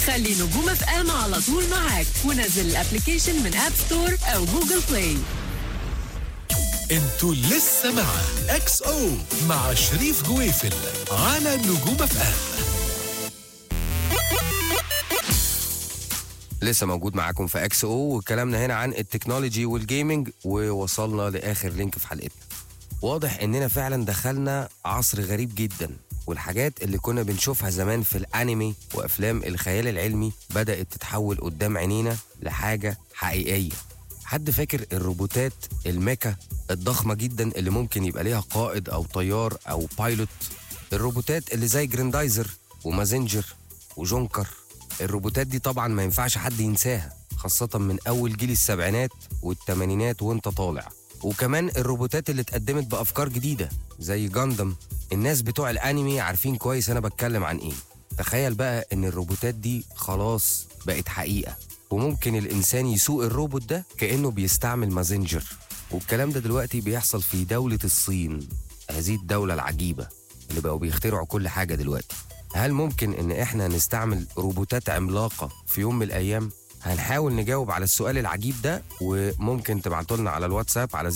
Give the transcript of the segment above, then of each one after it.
خلي نجوم اف ام على طول معاك ونزل الابلكيشن من اب ستور او جوجل بلاي انتوا لسه مع اكس او مع شريف جويفل على نجوم اف ام لسه موجود معاكم في اكس او وكلامنا هنا عن التكنولوجي والجيمنج ووصلنا لاخر لينك في حلقتنا واضح اننا فعلا دخلنا عصر غريب جدا والحاجات اللي كنا بنشوفها زمان في الانمي وافلام الخيال العلمي بدات تتحول قدام عينينا لحاجه حقيقيه حد فاكر الروبوتات الميكا الضخمه جدا اللي ممكن يبقى ليها قائد او طيار او بايلوت الروبوتات اللي زي جريندايزر ومازنجر وجونكر الروبوتات دي طبعا ما ينفعش حد ينساها خاصة من أول جيل السبعينات والثمانينات وانت طالع وكمان الروبوتات اللي اتقدمت بأفكار جديدة زي جاندم الناس بتوع الأنمي عارفين كويس أنا بتكلم عن إيه تخيل بقى إن الروبوتات دي خلاص بقت حقيقة وممكن الإنسان يسوق الروبوت ده كأنه بيستعمل مازنجر والكلام ده دلوقتي بيحصل في دولة الصين هذه الدولة العجيبة اللي بقوا بيخترعوا كل حاجة دلوقتي هل ممكن ان احنا نستعمل روبوتات عملاقه في يوم من الايام هنحاول نجاوب على السؤال العجيب ده وممكن تبعتوا لنا على الواتساب على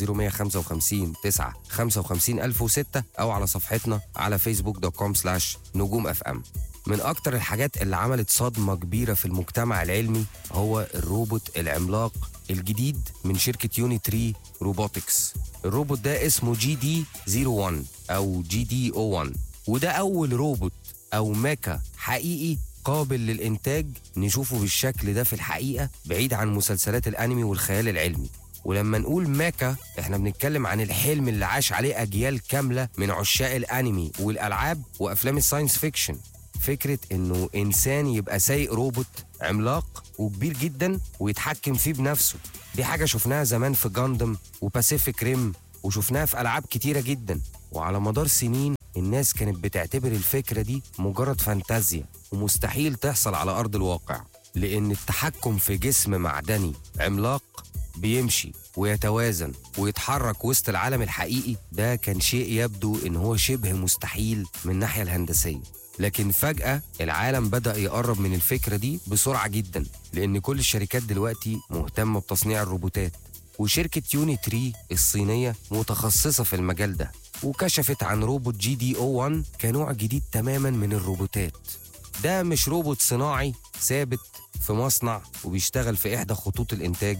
0155 9 55 1006 او على صفحتنا على فيسبوك دوت كوم سلاش نجوم اف ام من اكتر الحاجات اللي عملت صدمه كبيره في المجتمع العلمي هو الروبوت العملاق الجديد من شركه يوني 3 روبوتكس الروبوت ده اسمه جي دي 01 او جي دي او 1 وده اول روبوت او ميكا حقيقي قابل للإنتاج نشوفه بالشكل ده في الحقيقة بعيد عن مسلسلات الأنمي والخيال العلمي ولما نقول ميكا احنا بنتكلم عن الحلم اللي عاش عليه أجيال كاملة من عشاق الأنمي والألعاب وأفلام الساينس فيكشن فكرة إنه إنسان يبقى سايق روبوت عملاق وكبير جدا ويتحكم فيه بنفسه دي حاجة شفناها زمان في جاندم وباسيفيك ريم وشفناها في ألعاب كتيرة جدا وعلى مدار سنين الناس كانت بتعتبر الفكرة دي مجرد فانتازيا ومستحيل تحصل على أرض الواقع لأن التحكم في جسم معدني عملاق بيمشي ويتوازن ويتحرك وسط العالم الحقيقي ده كان شيء يبدو إن هو شبه مستحيل من الناحية الهندسية لكن فجأة العالم بدأ يقرب من الفكرة دي بسرعة جدا لأن كل الشركات دلوقتي مهتمة بتصنيع الروبوتات وشركة يوني 3 الصينية متخصصة في المجال ده وكشفت عن روبوت جي دي او 1 كنوع جديد تماما من الروبوتات ده مش روبوت صناعي ثابت في مصنع وبيشتغل في إحدى خطوط الإنتاج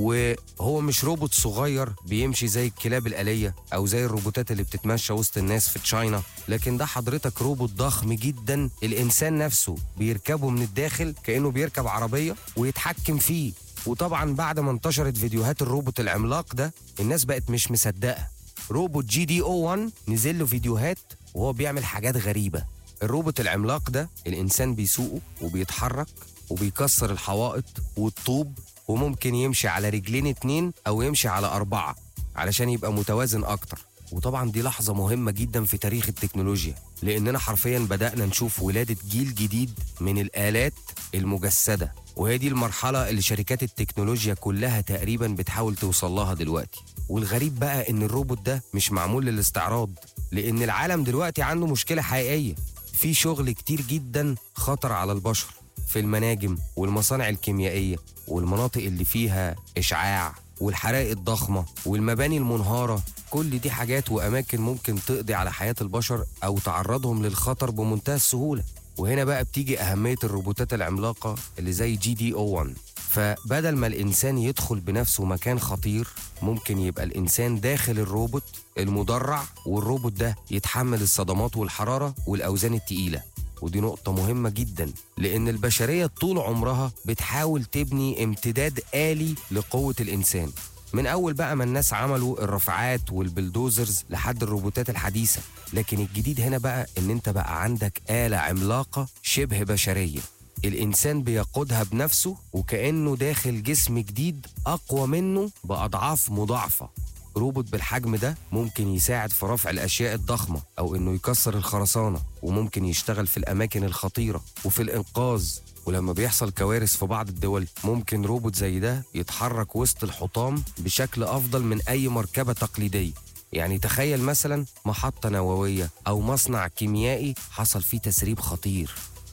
وهو مش روبوت صغير بيمشي زي الكلاب الآلية أو زي الروبوتات اللي بتتمشى وسط الناس في تشاينا لكن ده حضرتك روبوت ضخم جدا الإنسان نفسه بيركبه من الداخل كأنه بيركب عربية ويتحكم فيه وطبعا بعد ما انتشرت فيديوهات الروبوت العملاق ده الناس بقت مش مصدقة روبوت جي دي او 1 نزل له فيديوهات وهو بيعمل حاجات غريبة الروبوت العملاق ده الإنسان بيسوقه وبيتحرك وبيكسر الحوائط والطوب وممكن يمشي على رجلين اتنين أو يمشي على أربعة علشان يبقى متوازن أكتر وطبعا دي لحظة مهمة جدا في تاريخ التكنولوجيا لأننا حرفيا بدأنا نشوف ولادة جيل جديد من الآلات المجسدة وهي دي المرحلة اللي شركات التكنولوجيا كلها تقريبا بتحاول توصل لها دلوقتي والغريب بقى ان الروبوت ده مش معمول للاستعراض لان العالم دلوقتي عنده مشكلة حقيقية في شغل كتير جدا خطر على البشر في المناجم والمصانع الكيميائية والمناطق اللي فيها إشعاع والحرائق الضخمة والمباني المنهارة كل دي حاجات وأماكن ممكن تقضي على حياة البشر أو تعرضهم للخطر بمنتهى السهولة وهنا بقى بتيجي أهمية الروبوتات العملاقة اللي زي جي دي او 1 فبدل ما الإنسان يدخل بنفسه مكان خطير ممكن يبقى الإنسان داخل الروبوت المدرع والروبوت ده يتحمل الصدمات والحرارة والأوزان التقيلة ودي نقطة مهمة جدا لأن البشرية طول عمرها بتحاول تبني امتداد آلي لقوة الإنسان من أول بقى ما الناس عملوا الرافعات والبلدوزرز لحد الروبوتات الحديثة لكن الجديد هنا بقى إن أنت بقى عندك آلة عملاقة شبه بشرية الإنسان بيقودها بنفسه وكأنه داخل جسم جديد أقوى منه بأضعاف مضاعفة روبوت بالحجم ده ممكن يساعد في رفع الأشياء الضخمة أو إنه يكسر الخرسانة وممكن يشتغل في الأماكن الخطيرة وفي الإنقاذ ولما بيحصل كوارث في بعض الدول ممكن روبوت زي ده يتحرك وسط الحطام بشكل أفضل من أي مركبة تقليدية يعني تخيل مثلا محطة نووية أو مصنع كيميائي حصل فيه تسريب خطير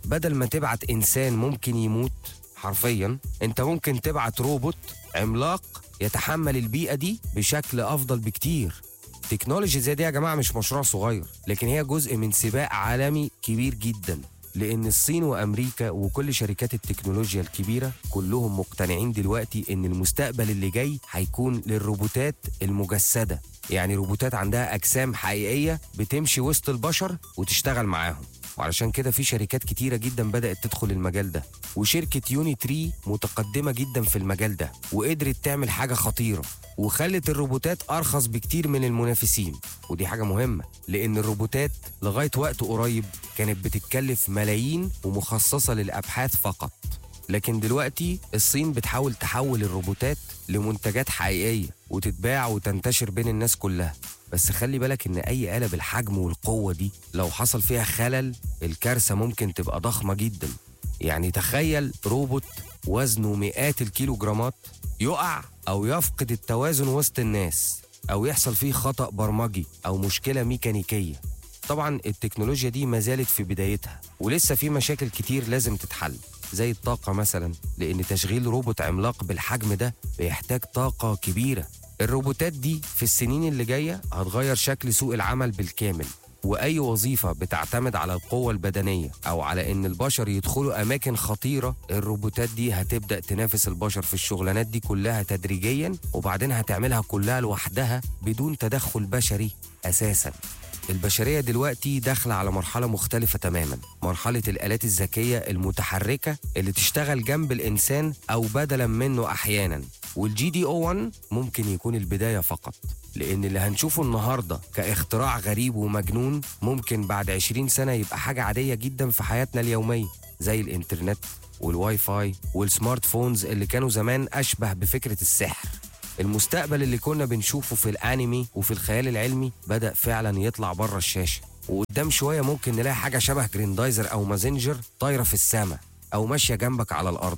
بدل ما تبعت انسان ممكن يموت حرفيا انت ممكن تبعت روبوت عملاق يتحمل البيئه دي بشكل افضل بكتير تكنولوجي زي دي يا جماعه مش مشروع صغير لكن هي جزء من سباق عالمي كبير جدا لان الصين وامريكا وكل شركات التكنولوجيا الكبيره كلهم مقتنعين دلوقتي ان المستقبل اللي جاي هيكون للروبوتات المجسده يعني روبوتات عندها اجسام حقيقيه بتمشي وسط البشر وتشتغل معاهم وعلشان كده في شركات كتيره جدا بدات تدخل المجال ده وشركه يوني تري متقدمه جدا في المجال ده وقدرت تعمل حاجه خطيره وخلت الروبوتات ارخص بكتير من المنافسين ودي حاجه مهمه لان الروبوتات لغايه وقت قريب كانت بتتكلف ملايين ومخصصه للابحاث فقط لكن دلوقتي الصين بتحاول تحول الروبوتات لمنتجات حقيقيه وتتباع وتنتشر بين الناس كلها بس خلي بالك ان اي آلة بالحجم والقوة دي لو حصل فيها خلل الكارثة ممكن تبقى ضخمة جدا يعني تخيل روبوت وزنه مئات الكيلوجرامات يقع او يفقد التوازن وسط الناس او يحصل فيه خطأ برمجي او مشكلة ميكانيكية طبعا التكنولوجيا دي ما زالت في بدايتها ولسه في مشاكل كتير لازم تتحل زي الطاقة مثلا لأن تشغيل روبوت عملاق بالحجم ده بيحتاج طاقة كبيرة الروبوتات دي في السنين اللي جاية هتغير شكل سوق العمل بالكامل وأي وظيفة بتعتمد على القوة البدنية أو على إن البشر يدخلوا أماكن خطيرة الروبوتات دي هتبدأ تنافس البشر في الشغلانات دي كلها تدريجيا وبعدين هتعملها كلها لوحدها بدون تدخل بشري أساساً البشرية دلوقتي داخلة على مرحلة مختلفة تماما مرحلة الآلات الذكية المتحركة اللي تشتغل جنب الإنسان أو بدلا منه أحيانا والجي دي او 1 ممكن يكون البداية فقط لأن اللي هنشوفه النهاردة كاختراع غريب ومجنون ممكن بعد 20 سنة يبقى حاجة عادية جدا في حياتنا اليومية زي الإنترنت والواي فاي والسمارت فونز اللي كانوا زمان أشبه بفكرة السحر المستقبل اللي كنا بنشوفه في الانمي وفي الخيال العلمي بدأ فعلا يطلع بره الشاشة وقدام شوية ممكن نلاقي حاجة شبه جريندايزر أو مازنجر طايرة في السماء أو ماشية جنبك على الأرض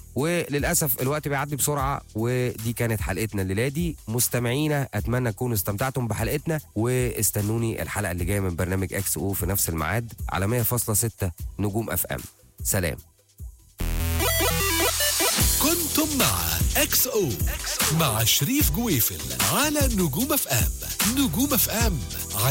وللأسف الوقت بيعدي بسرعة ودي كانت حلقتنا الليلة دي مستمعينا أتمنى تكونوا استمتعتم بحلقتنا واستنوني الحلقة اللي جاية من برنامج اكس او في نفس الميعاد على 100.6 نجوم اف ام سلام كنتم مع اكس او مع شريف جويفل على نجوم اف ام نجوم اف ام